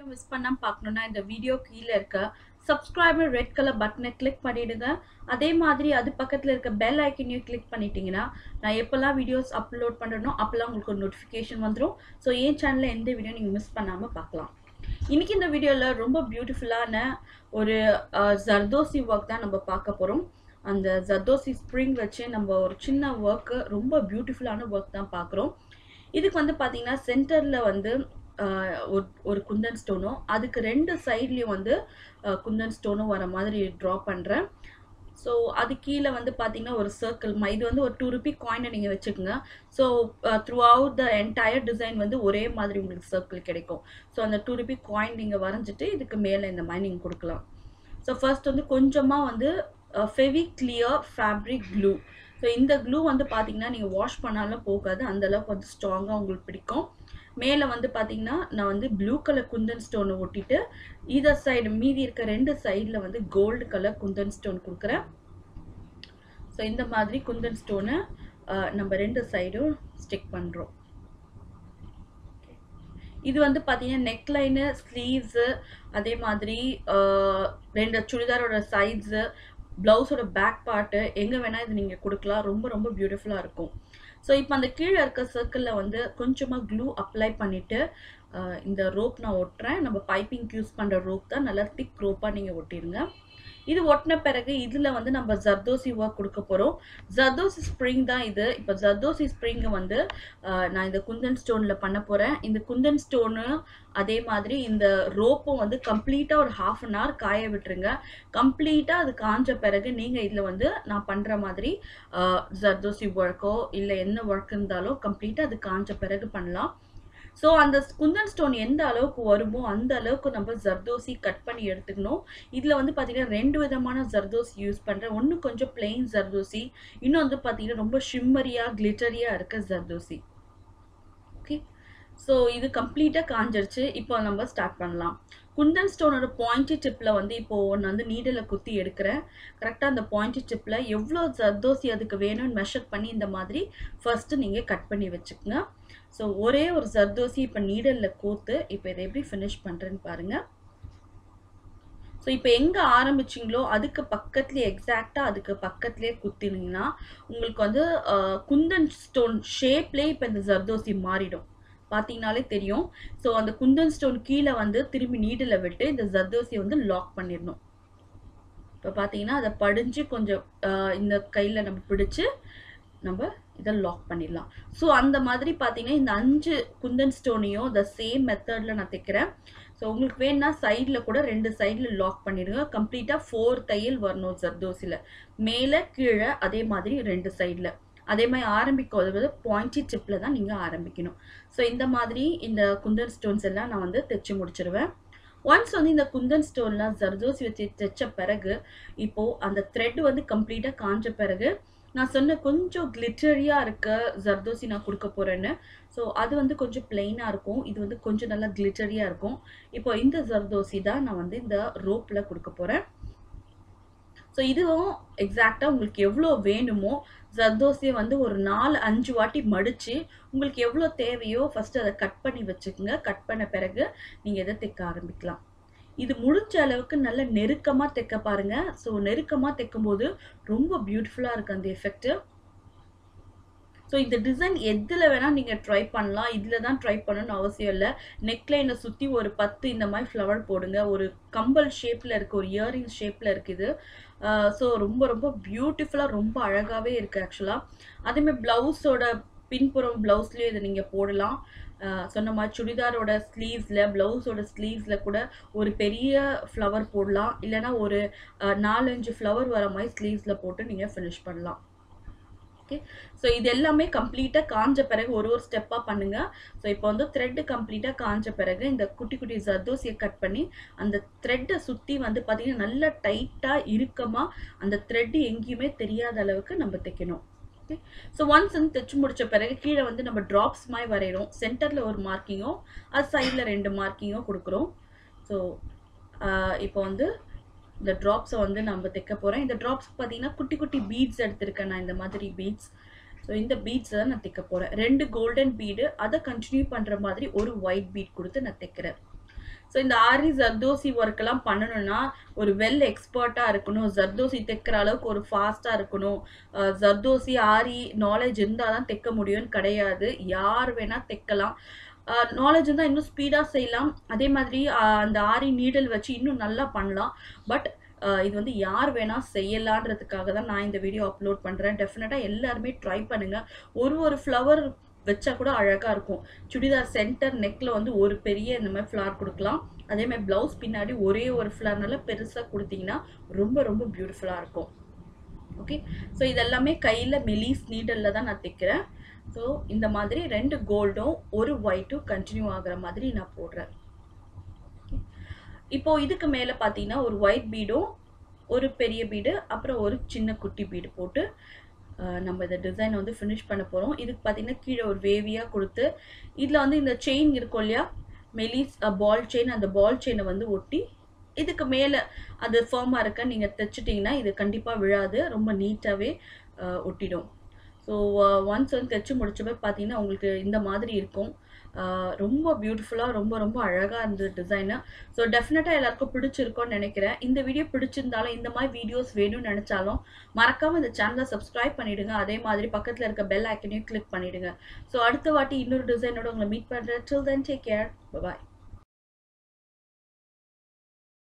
Miss பண்ணாம பார்க்கணும்னா இந்த வீடியோ கீழே இருக்க சப்ஸ்கிரைபர் ரெட் கலர் பட்டனை கிளிக் பண்ணிடுங்க அதே மாதிரி அது பக்கத்தில் இருக்க பெல் ஐக்கனையும் கிளிக் பண்ணிட்டீங்கன்னா நான் எப்போல்லாம் வீடியோஸ் அப்லோட் பண்ணுறனோ அப்போல்லாம் உங்களுக்கு ஒரு நோட்டிஃபிகேஷன் வந்துடும் ஸோ என் சேனலில் எந்த வீடியோ நீங்கள் மிஸ் பண்ணாமல் பார்க்கலாம் இன்னைக்கு இந்த வீடியோவில் ரொம்ப பியூட்டிஃபுல்லான ஒரு ஜர்தோசி ஒர்க் தான் நம்ம பார்க்க போகிறோம் அந்த ஜர்தோசி ஸ்ப்ரிங் வச்சு நம்ம ஒரு சின்ன ஒர்க்கு ரொம்ப பியூட்டிஃபுல்லான ஒர்க் தான் பார்க்குறோம் இதுக்கு வந்து பார்த்தீங்கன்னா சென்டரில் வந்து ஆஹ், ஒரு ஒரு குந்தன் ஸ்டோனும் அதுக்கு ரெண்டு சைட்லேயும் வந்து ஆஹ், குந்தன் ஸ்டோனும் வர மாதிரி ட்ரா பண்ணுறேன் ஸோ அது கீழே வந்து பார்த்தீங்கன்னா ஒரு சர்க்கிள் இது வந்து ஒரு டூ ருபி காயினை நீங்கள் வச்சுக்கோங்க so throughout the entire design வந்து ஒரே மாதிரி உங்களுக்கு சர்க்கிள் கிடைக்கும் ஸோ அந்த டூ ருபி காயின் நீங்கள் வரைஞ்சிட்டு இதுக்கு மேலே இந்த மாதிரி நீங்கள் கொடுக்கலாம் ஸோ ஃபர்ஸ்ட் வந்து கொஞ்சமாக வந்து Fevi clear fabric glue so இந்த க்ளூ வந்து பார்த்தீங்கன்னா நீங்கள் வாஷ் பண்ணாலும் போகாது அந்த அளவுக்கு வந்து ஸ்ட்ராங்காக உங்களுக்கு பிடிக்கும் மேலே வந்து பார்த்தீங்கன்னா நான் வந்து ப்ளூ கலர் குந்தன் ஸ்டோனை ஒட்டிட்டு இதர் சைடு மீதி இருக்க ரெண்டு சைடில் வந்து கோல்டு கலர் குந்தன் ஸ்டோன் கொடுக்குறேன் ஸோ இந்த மாதிரி குந்தன் ஸ்டோனை நம்ம ரெண்டு சைடும் ஸ்டிக் பண்ணுறோம் இது வந்து பார்த்தீங்கன்னா நெக்லைனு ஸ்லீவ்ஸு அதே மாதிரி ஆஹ், ரெண்டு சுடிதாரோட சைட்ஸு ப்ளவுஸோட பேக் பார்ட்டு எங்கே வேணால் இது நீங்கள் கொடுக்கலாம் ரொம்ப ரொம்ப பியூட்டிஃபுல்லாக இருக்கும் ஸோ இப்போ அந்த கீழே இருக்க சர்க்கிளில் வந்து கொஞ்சமாக க்ளூ அப்ளை பண்ணிவிட்டு இந்த ரோப் நான் ஒட்டுறேன் நம்ம பைப்பிங் யூஸ் பண்ணுற ரோப் தான் நல்லா திக் ரோப்பாக நீங்கள் ஒட்டிடுங்க இது ஒட்டின பிறகு இதில் வந்து நம்ம ஜர்தோசி ஒர்க் கொடுக்க போகிறோம் ஜர்தோசி ஸ்ப்ரிங் தான் இது இப்போ ஜர்தோசி ஸ்ப்ரிங்கை வந்து ஆஹ், நான் இந்த குந்தன் ஸ்டோனில் பண்ண போகிறேன் இந்த குந்தன் ஸ்டோனு அதே மாதிரி இந்த ரோப்பும் வந்து கம்ப்ளீட்டாக ஒரு ஹாஃப் அன் ஹவர் காய விட்டுருங்க கம்ப்ளீட்டாக அது காஞ்ச பிறகு நீங்கள் இதில் வந்து நான் பண்ணுற மாதிரி ஆஹ், ஜர்தோசி ஒர்க்கோ இல்லை என்ன ஒர்க் இருந்தாலும் கம்ப்ளீட்டாக அது காஞ்ச பிறகு பண்ணலாம் ஸோ அந்த குந்தன் ஸ்டோன் எந்த அளவுக்கு வருமோ அந்த அளவுக்கு நம்ம ஜர்தோசி கட் பண்ணி எடுத்துக்கணும் இதில் வந்து பார்த்தீங்கன்னா ரெண்டு விதமான ஜர்தோசி யூஸ் பண்ணுறேன் ஒன்று கொஞ்சம் பிளெயின் ஜர்தோசி இன்னும் வந்து பார்த்தீங்கன்னா ரொம்ப ஷிம்மரியாக கிளிட்டரியாக இருக்க ஜர்தோசி ஓகே ஸோ இது கம்ப்ளீட்டாக காஞ்சிருச்சு இப்போ நம்ம ஸ்டார்ட் பண்ணலாம் குந்தன் ஸ்டோனோட பாயிண்டி டிப்பில் வந்து இப்போது நான் வந்து நீடில் குத்தி எடுக்கிறேன் கரெக்டாக அந்த பாயிண்டி டிப்பில் எவ்வளோ ஜர்தோசி அதுக்கு வேணும்னு மெஷர் பண்ணி இந்த மாதிரி ஃபர்ஸ்ட்டு நீங்கள் கட் பண்ணி வச்சுக்கோங்க ஸோ ஒரே ஒரு ஜர்தோசி இப்போ நீடலில் கோத்து இப்போ இதை எப்படி ஃபினிஷ் பண்ணுறேன்னு பாருங்கள் ஸோ இப்போ எங்கே ஆரம்பிச்சிங்களோ அதுக்கு பக்கத்துலேயே எக்ஸாக்டாக அதுக்கு பக்கத்துலேயே குத்தினீங்கன்னா உங்களுக்கு வந்து ஆஹ், குந்தன் ஸ்டோன் ஷேப்லேயே இப்போ இந்த ஜர்தோசி மாறிடும் பார்த்தீங்கனாலே தெரியும் ஸோ அந்த குந்தன் ஸ்டோன் கீழே வந்து திரும்பி நீடில் விட்டு இந்த ஜர்தோசியை வந்து லாக் பண்ணிடணும் இப்போ பார்த்தீங்கன்னா அதை படிஞ்சு கொஞ்சம் ஆஹ், இந்த கையில் நம்ம பிடிச்சு நம்ம இதை லாக் பண்ணிடலாம் ஸோ அந்த மாதிரி பார்த்தீங்கன்னா இந்த அஞ்சு குந்தன் ஸ்டோனையும் இந்த சேம் மெத்தடில் நான் தைக்கிறேன் ஸோ உங்களுக்கு வேணும்னா சைடில் கூட ரெண்டு சைடில் லாக் பண்ணிடுங்க கம்ப்ளீட்டாக ஃபோர் தையல் வரணும் ஜர்தோசியில் மேலே கீழே அதே மாதிரி ரெண்டு சைடில் அதே மாதிரி ஆரம்பிக்கும் போது பாயிண்டி டிப்பில் தான் நீங்கள் ஆரம்பிக்கணும் ஸோ இந்த மாதிரி இந்த குந்தன் ஸ்டோன்ஸ் எல்லாம் நான் வந்து தைச்சு முடிச்சிருவேன் ஒன்ஸ் வந்து இந்த குந்தன் ஸ்டோன்லாம் ஜர்தோசி வச்சு தைச்ச பிறகு இப்போது அந்த த்ரெட் வந்து கம்ப்ளீட்டாக காஞ்ச பிறகு நான் சொன்ன கொஞ்சம் கிளிட்டரியாக இருக்க ஜர்தோசி நான் கொடுக்க போகிறேன்னு ஸோ அது வந்து கொஞ்சம் பிளெயினாக இருக்கும் இது வந்து கொஞ்சம் நல்லா கிளிட்டரியாக இருக்கும் இப்போ இந்த ஜர்தோசி தான் நான் வந்து இந்த ரோப்பில் கொடுக்க போகிறேன் ஸோ இதுவும் எக்ஸாக்டாக உங்களுக்கு எவ்வளோ வேணுமோ ஜர்தோசியை வந்து ஒரு நாலு அஞ்சு வாட்டி மடித்து உங்களுக்கு எவ்வளோ தேவையோ ஃபஸ்ட்டு அதை கட் பண்ணி வச்சுக்கோங்க கட் பண்ண பிறகு நீங்கள் இதை தைக்க ஆரம்பிக்கலாம் இது முடிஞ்ச அளவுக்கு நல்ல நெருக்கமாக தைக்க பாருங்க ஸோ நெருக்கமாக தைக்கும்போது ரொம்ப பியூட்டிஃபுல்லாக இருக்கு அந்த எஃபெக்ட் ஸோ இந்த டிசைன் எதில் வேணால் நீங்கள் ட்ரை பண்ணலாம் இதில் தான் ட்ரை பண்ணணும்னு அவசியம் இல்லை நெக்லைனை சுற்றி ஒரு பத்து இந்த மாதிரி ஃப்ளவர் போடுங்க ஒரு கம்பல் ஷேப்பில் இருக்குது ஒரு இயரிங் ஷேப்பில் இருக்குது ஸோ ரொம்ப ரொம்ப பியூட்டிஃபுல்லாக ரொம்ப அழகாகவே இருக்குது ஆக்சுவலாக அதேமாதிரி ப்ளவுஸோட பின்புறம் ப்ளவுஸ்லேயும் இதை நீங்கள் போடலாம் ஆஹ் சொன்ன மாதிரி சுடிதாரோட ஸ்லீவ்ஸில் ப்ளவுஸோட ஸ்லீவ்ஸில் கூட ஒரு பெரிய ஃப்ளவர் போடலாம் இல்லைன்னா ஒரு ஆஹ் நாலஞ்சு ஃப்ளவர் வர மாதிரி ஸ்லீவ்ஸில் போட்டு நீங்கள் ஃபினிஷ் பண்ணலாம் ஓகே ஸோ இது எல்லாமே கம்ப்ளீட்டாக காஞ்ச பிறகு ஒரு ஒரு ஸ்டெப்பாக பண்ணுங்க ஸோ இப்போ வந்து த்ரெட்டு கம்ப்ளீட்டாக காஞ்ச பிறகு இந்த குட்டி குட்டி ஜர்தோசியை கட் பண்ணி அந்த த்ரெட்டை சுற்றி வந்து பார்த்தீங்கன்னா நல்லா டைட்டாக இறுக்கமாக அந்த த்ரெட்டு எங்கேயுமே தெரியாத அளவுக்கு நம்ம தைக்கணும் ஓகே ஸோ ஒன்ஸ் வந்து தைச்சு முடிச்ச பிறகு கீழே வந்து நம்ம ட்ராப்ஸ் மாதிரி வரைகிறோம் சென்டரில் ஒரு மார்க்கிங்கும் அது சைடில் ரெண்டு மார்க்கிங்கும் கொடுக்குறோம் ஸோ இப்போ வந்து இந்த ட்ராப்ஸை வந்து நம்ம தைக்க போகிறேன் இந்த ட்ராப்ஸ் பார்த்தீங்கன்னா குட்டி குட்டி பீட்ஸ் எடுத்திருக்கேன் நான் இந்த மாதிரி பீட்ஸ் ஸோ இந்த பீட்ஸை தான் நான் தைக்க போகிறேன் ரெண்டு கோல்டன் பீடு அதை கண்டினியூ பண்ணுற மாதிரி ஒரு ஒயிட் பீட் கொடுத்து நான் தைக்கிறேன் ஸோ ஸோ இந்த ஆரி ஜர்தோசி ஒர்க்கெல்லாம் பண்ணணும்னா ஒரு வெல் எக்ஸ்பர்ட்டாக இருக்கணும் ஜர்தோசி தைக்கிற அளவுக்கு ஒரு ஃபாஸ்ட்டாக இருக்கணும் அஹ் ஜர்தோசி ஆரி நாலேஜ் இருந்தால் தான் தைக்க முடியும்னு கிடையாது யார் வேணால் தைக்கலாம் நாலேஜ் இருந்தால் இன்னும் ஸ்பீடாக செய்யலாம் அதே மாதிரி அஹ் அந்த ஆரி நீடல் வச்சு இன்னும் நல்லா பண்ணலாம் பட் இது வந்து யார் வேணால் செய்யலான்றதுக்காக தான் நான் இந்த வீடியோ அப்லோட் பண்ணுறேன் டெஃபினட்டாக எல்லாருமே ட்ரை பண்ணுங்கள் ஒரு ஒரு ஃப்ளவர் வச்சா கூட அழகாக இருக்கும் சுடிதார் சென்டர் நெக்கில் வந்து ஒரு பெரிய இந்த மாதிரி ஃப்ளார் கொடுக்கலாம் அதே மாதிரி ப்ளவுஸ் பின்னாடி ஒரே ஒரு ஃப்ளார் நல்லா பெருசாக கொடுத்தீங்கன்னா ரொம்ப ரொம்ப பியூட்டிஃபுல்லாக இருக்கும் ஓகே ஸோ இதெல்லாமே கையில் மெலிஸ் நீடலில் தான் நான் தைக்கிறேன் ஸோ இந்த மாதிரி ரெண்டு கோல்டும் ஒரு ஒயிட்டும் கண்டினியூ ஆகுற மாதிரி நான் போடுறேன் Okay. இப்போ இதுக்கு மேலே பார்த்தீங்கன்னா ஒரு ஒயிட் பீடும் ஒரு பெரிய பீடு அப்புறம் ஒரு சின்ன குட்டி பீடு போட்டு அஹ், நம்ம இந்த டிசைன் வந்து ஃபினிஷ் பண்ண போகிறோம் இதுக்கு பார்த்தீங்கன்னா கீழே ஒரு வேவியாக கொடுத்து இதில் வந்து இந்த செயின் இருக்கும் இல்லையா மெலிஸ் பால் செயின் அந்த பால் செயினை வந்து ஒட்டி இதுக்கு மேலே அது ஃபேமாக இருக்க நீங்கள் தைச்சிட்டிங்கன்னா இது கண்டிப்பாக விழாது ரொம்ப நீட்டாகவே ஒட்டிடும் ஸோ ஒன்ஸ் வந்து தைச்சு முடிச்சப்ப பார்த்தீங்கன்னா உங்களுக்கு இந்த மாதிரி இருக்கும் அஹ் ரொம்ப பியூட்டிஃபுல்லாக ரொம்ப ரொம்ப அழகாக இருந்தது டிசைனு ஸோ டெஃபினட்டாக எல்லாருக்கும் பிடிச்சிருக்கும்னு நினைக்கிறேன் இந்த வீடியோ பிடிச்சிருந்தாலும் இந்த மாதிரி வீடியோஸ் வேணும்னு நினச்சாலும் மறக்காமல் இந்த சேனலை சப்ஸ்கிரைப் பண்ணிவிடுங்க அதே மாதிரி பக்கத்தில் இருக்க பெல் ஐக்கனையும் கிளிக் பண்ணிவிடுங்க ஸோ அடுத்த வாட்டி இன்னொரு டிசைனோட உங்களை மீட் பண்ணுறேன் டில் தென் டேக் கேர் பாய்